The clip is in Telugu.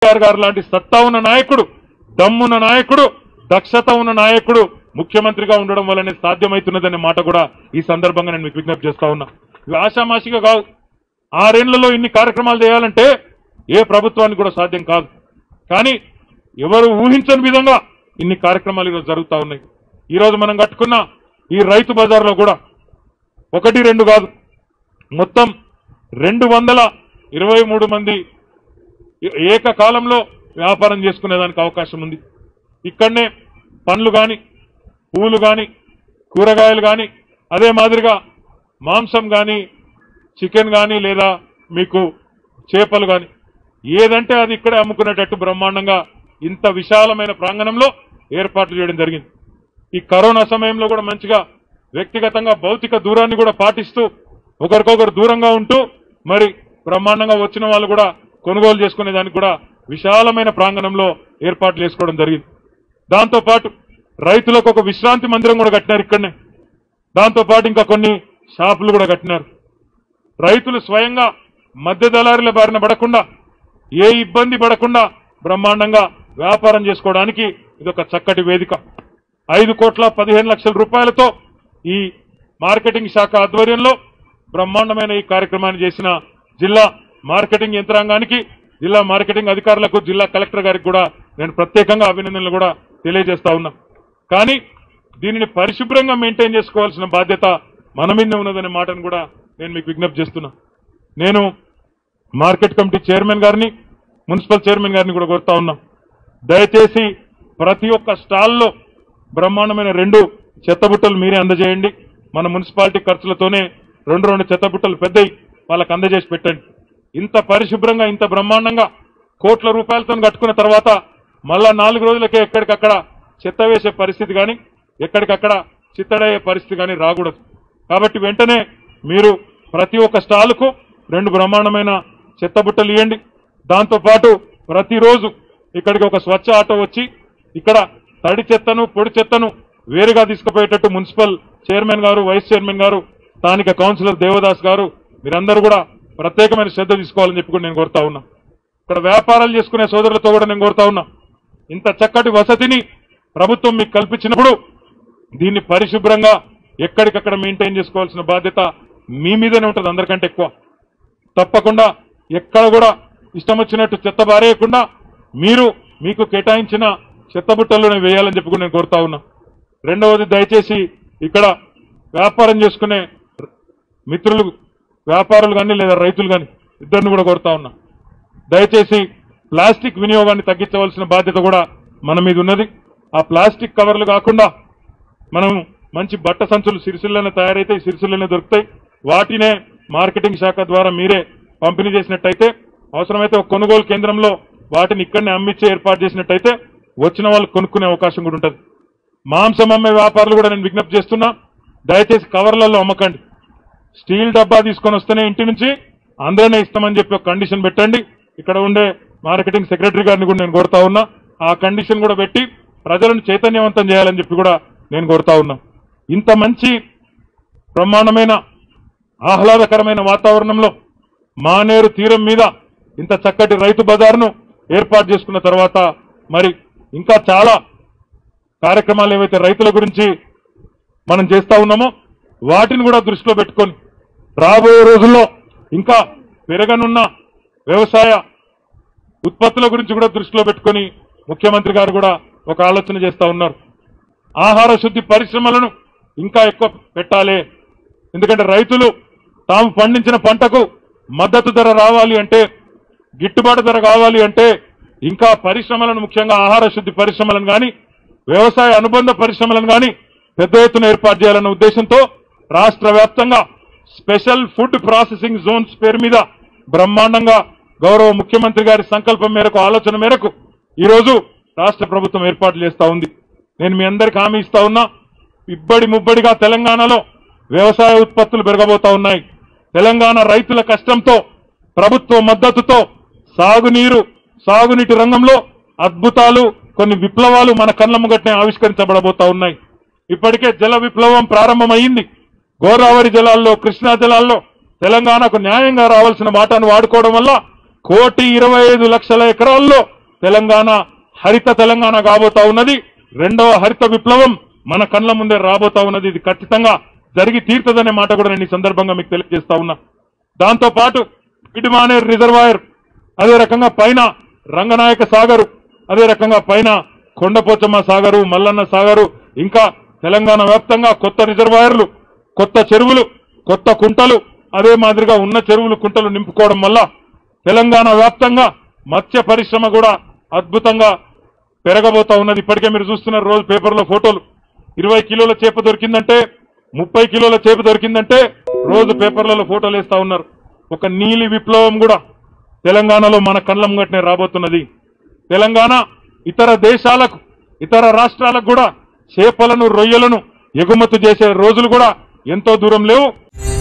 కేసీఆర్ గారు లాంటి సత్తా ఉన్న నాయకుడు దమ్మున్న నాయకుడు దక్షత ఉన్న నాయకుడు ముఖ్యమంత్రిగా ఉండడం వల్లనే సాధ్యమవుతున్నదనే మాట కూడా ఈ సందర్భంగా నేను మీకు విజ్ఞప్తి చేస్తా ఉన్నా ఇవి ఆషామాషిగా కాదు ఆరేళ్లలో ఇన్ని కార్యక్రమాలు చేయాలంటే ఏ ప్రభుత్వానికి కూడా సాధ్యం కాదు కానీ ఎవరు ఊహించని విధంగా ఇన్ని కార్యక్రమాలు ఈరోజు జరుగుతూ ఉన్నాయి ఈరోజు మనం కట్టుకున్న ఈ రైతు బజార్లో కూడా ఒకటి రెండు కాదు మొత్తం రెండు వందల ఇరవై మూడు మంది ఏ- ఏకకాలంలో వ్యాపారం చేసుకునేదానికి అవకాశం ఉంది ఇక్కడనే పండ్లు కానీ పువ్వులు కానీ కూరగాయలు కానీ అదే మాదిరిగా మాంసం కానీ చికెన్ కానీ లేదా మీకు చేపలు కానీ ఏదంటే అది ఇక్కడే అమ్ముకునేటట్టు బ్రహ్మాండంగా ఇంత విశాలమైన ప్రాంగణంలో ఏర్పాట్లు చేయడం జరిగింది ఈ కరోనా సమయంలో కూడా మంచిగా వ్యక్తిగతంగా భౌతిక దూరాన్ని కూడా పాటిస్తూ ఒకరికొకరు దూరంగా ఉంటూ మరి బ్రహ్మాండంగా వచ్చిన వాళ్ళు కూడా కొనుగోలు చేసుకునే దానికి కూడా విశాలమైన ప్రాంగణంలో ఏర్పాట్లు చేసుకోవడం జరిగింది దాంతో పాటు రైతులకు ఒక విశ్రాంతి మందిరం కూడా కట్టినారు ఇక్కడనే దాంతో పాటు ఇంకా కొన్ని షాపులు కూడా కట్టినారు రైతులు స్వయంగా మధ్య దళారుల బారిన పడకుండా ఏ ఇబ్బంది పడకుండా బ్రహ్మాండంగా వ్యాపారం చేసుకోవడానికి ఇదొక చక్కటి వేదిక ఐదు కోట్ల పదిహేను లక్షల రూపాయలతో ఈ మార్కెటింగ్ శాఖ ఆధ్వర్యంలో బ్రహ్మాండమైన ఈ కార్యక్రమాన్ని చేసిన జిల్లా మార్కెటింగ్ యంత్రాంగానికి జిల్లా మార్కెటింగ్ అధికారులకు జిల్లా కలెక్టర్ గారికి కూడా నేను ప్రత్యేకంగా అభినందనలు కూడా తెలియజేస్తా ఉన్నా కానీ దీనిని పరిశుభ్రంగా మెయింటైన్ చేసుకోవాల్సిన బాధ్యత మన మీద ఉన్నదనే మాటను కూడా నేను మీకు విజ్ఞప్తి చేస్తున్నా నేను మార్కెట్ కమిటీ చైర్మన్ గారిని మున్సిపల్ చైర్మన్ గారిని కూడా కోరుతా ఉన్నాం దయచేసి ప్రతి ఒక్క స్టాల్లో బ్రహ్మాండమైన రెండు చెత్తబుట్టలు మీరే అందజేయండి మన మున్సిపాలిటీ ఖర్చులతోనే రెండు రెండు చెత్తబుట్టలు పెద్దవి వాళ్ళకి అందజేసి పెట్టండి ఇంత పరిశుభ్రంగా ఇంత బ్రహ్మాండంగా కోట్ల రూపాయలతో కట్టుకున్న తర్వాత మళ్ళా నాలుగు రోజులకే ఎక్కడికక్కడ చెత్త వేసే పరిస్థితి కానీ ఎక్కడికక్కడ చిత్తడయ్యే పరిస్థితి కానీ రాకూడదు కాబట్టి వెంటనే మీరు ప్రతి ఒక్క స్టాలుకు రెండు బ్రహ్మాండమైన చెత్త బుట్టలు ఇవ్వండి దాంతో పాటు ప్రతిరోజు ఇక్కడికి ఒక స్వచ్ఛ ఆటో వచ్చి ఇక్కడ తడి చెత్తను పొడి చెత్తను వేరుగా తీసుకుపోయేటట్టు మున్సిపల్ చైర్మన్ గారు వైస్ చైర్మన్ గారు స్థానిక కౌన్సిలర్ దేవదాస్ గారు మీరందరూ కూడా ప్రత్యేకమైన శ్రద్ధ తీసుకోవాలని చెప్పి కూడా నేను కోరుతా ఉన్నా ఇక్కడ వ్యాపారాలు చేసుకునే సోదరులతో కూడా నేను కోరుతా ఉన్నా ఇంత చక్కటి వసతిని ప్రభుత్వం మీకు కల్పించినప్పుడు దీన్ని పరిశుభ్రంగా ఎక్కడికక్కడ మెయింటైన్ చేసుకోవాల్సిన బాధ్యత మీ మీదనే ఉంటుంది అందరికంటే ఎక్కువ తప్పకుండా ఎక్కడ కూడా ఇష్టం వచ్చినట్టు చెత్త బారేయకుండా మీరు మీకు కేటాయించిన చెత్త బుట్టల్లోనే వేయాలని చెప్పి కూడా నేను కోరుతా ఉన్నా రెండవది దయచేసి ఇక్కడ వ్యాపారం చేసుకునే మిత్రులు వ్యాపారులు కానీ లేదా రైతులు కానీ ఇద్దరిని కూడా కోరుతా ఉన్నా దయచేసి ప్లాస్టిక్ వినియోగాన్ని తగ్గించవలసిన బాధ్యత కూడా మన మీద ఉన్నది ఆ ప్లాస్టిక్ కవర్లు కాకుండా మనం మంచి బట్ట సంచులు సిరిసిల్లనే తయారైతే సిరిసిల్లనే దొరుకుతాయి వాటినే మార్కెటింగ్ శాఖ ద్వారా మీరే పంపిణీ చేసినట్టయితే అవసరమైతే ఒక కొనుగోలు కేంద్రంలో వాటిని ఇక్కడనే అమ్మిచ్చే ఏర్పాటు చేసినట్టయితే వచ్చిన వాళ్ళు కొనుక్కునే అవకాశం కూడా ఉంటుంది మాంసం అమ్మే వ్యాపారులు కూడా నేను విజ్ఞప్తి చేస్తున్నా దయచేసి కవర్లలో అమ్మకండి స్టీల్ డబ్బా తీసుకొని వస్తేనే ఇంటి నుంచి అందరినే ఇస్తామని చెప్పి ఒక కండిషన్ పెట్టండి ఇక్కడ ఉండే మార్కెటింగ్ సెక్రటరీ గారిని కూడా నేను కోరుతా ఉన్నా ఆ కండిషన్ కూడా పెట్టి ప్రజలను చైతన్యవంతం చేయాలని చెప్పి కూడా నేను కోరుతా ఉన్నా ఇంత మంచి బ్రహ్మాండమైన ఆహ్లాదకరమైన వాతావరణంలో మానేరు తీరం మీద ఇంత చక్కటి రైతు బజార్ను ఏర్పాటు చేసుకున్న తర్వాత మరి ఇంకా చాలా కార్యక్రమాలు ఏవైతే రైతుల గురించి మనం చేస్తా ఉన్నామో వాటిని కూడా దృష్టిలో పెట్టుకొని రాబోయే రోజుల్లో ఇంకా పెరగనున్న వ్యవసాయ ఉత్పత్తుల గురించి కూడా దృష్టిలో పెట్టుకొని ముఖ్యమంత్రి గారు కూడా ఒక ఆలోచన చేస్తా ఉన్నారు ఆహార శుద్ధి పరిశ్రమలను ఇంకా ఎక్కువ పెట్టాలి ఎందుకంటే రైతులు తాము పండించిన పంటకు మద్దతు ధర రావాలి అంటే గిట్టుబాటు ధర కావాలి అంటే ఇంకా పరిశ్రమలను ముఖ్యంగా ఆహార శుద్ధి పరిశ్రమలను కానీ వ్యవసాయ అనుబంధ పరిశ్రమలను కానీ పెద్ద ఎత్తున ఏర్పాటు చేయాలన్న ఉద్దేశంతో రాష్ట్ర వ్యాప్తంగా స్పెషల్ ఫుడ్ ప్రాసెసింగ్ జోన్స్ పేరు మీద బ్రహ్మాండంగా గౌరవ ముఖ్యమంత్రి గారి సంకల్పం మేరకు ఆలోచన మేరకు ఈ రోజు రాష్ట్ర ప్రభుత్వం ఏర్పాటు చేస్తా ఉంది నేను మీ అందరికి హామీ ఇస్తా ఉన్నా ఇబ్బడి ముబ్బడిగా తెలంగాణలో వ్యవసాయ ఉత్పత్తులు పెరగబోతా ఉన్నాయి తెలంగాణ రైతుల కష్టంతో ప్రభుత్వ మద్దతుతో సాగునీరు సాగునీటి రంగంలో అద్భుతాలు కొన్ని విప్లవాలు మన కళ్ళ ముంగట్నే ఆవిష్కరించబడబోతా ఉన్నాయి ఇప్పటికే జల విప్లవం ప్రారంభమైంది గోదావరి జలాల్లో కృష్ణా జలాల్లో తెలంగాణకు న్యాయంగా రావాల్సిన వాటాను వాడుకోవడం వల్ల కోటి ఇరవై ఐదు లక్షల ఎకరాల్లో తెలంగాణ హరిత తెలంగాణ కాబోతా ఉన్నది రెండవ హరిత విప్లవం మన కళ్ళ ముందే రాబోతా ఉన్నది ఇది ఖచ్చితంగా జరిగి తీరుతుందనే మాట కూడా నేను ఈ సందర్భంగా మీకు తెలియజేస్తా ఉన్నా దాంతో పాటు ఇటుమానేర్ రిజర్వాయర్ అదే రకంగా పైన రంగనాయక సాగరు అదే రకంగా పైన కొండపోచమ్మ సాగరు మల్లన్న సాగరు ఇంకా తెలంగాణ వ్యాప్తంగా కొత్త రిజర్వాయర్లు కొత్త చెరువులు కొత్త కుంటలు అదే మాదిరిగా ఉన్న చెరువులు కుంటలు నింపుకోవడం వల్ల తెలంగాణ వ్యాప్తంగా మత్స్య పరిశ్రమ కూడా అద్భుతంగా పెరగబోతా ఉన్నది ఇప్పటికే మీరు చూస్తున్నారు రోజు పేపర్లో ఫోటోలు ఇరవై కిలోల చేప దొరికిందంటే ముప్పై కిలోల చేప దొరికిందంటే రోజు పేపర్లలో ఫోటోలు వేస్తా ఉన్నారు ఒక నీలి విప్లవం కూడా తెలంగాణలో మన కళ్ళం గట్టినే రాబోతున్నది తెలంగాణ ఇతర దేశాలకు ఇతర రాష్ట్రాలకు కూడా చేపలను రొయ్యలను ఎగుమతి చేసే రోజులు కూడా ఎంతో దూరం లేవు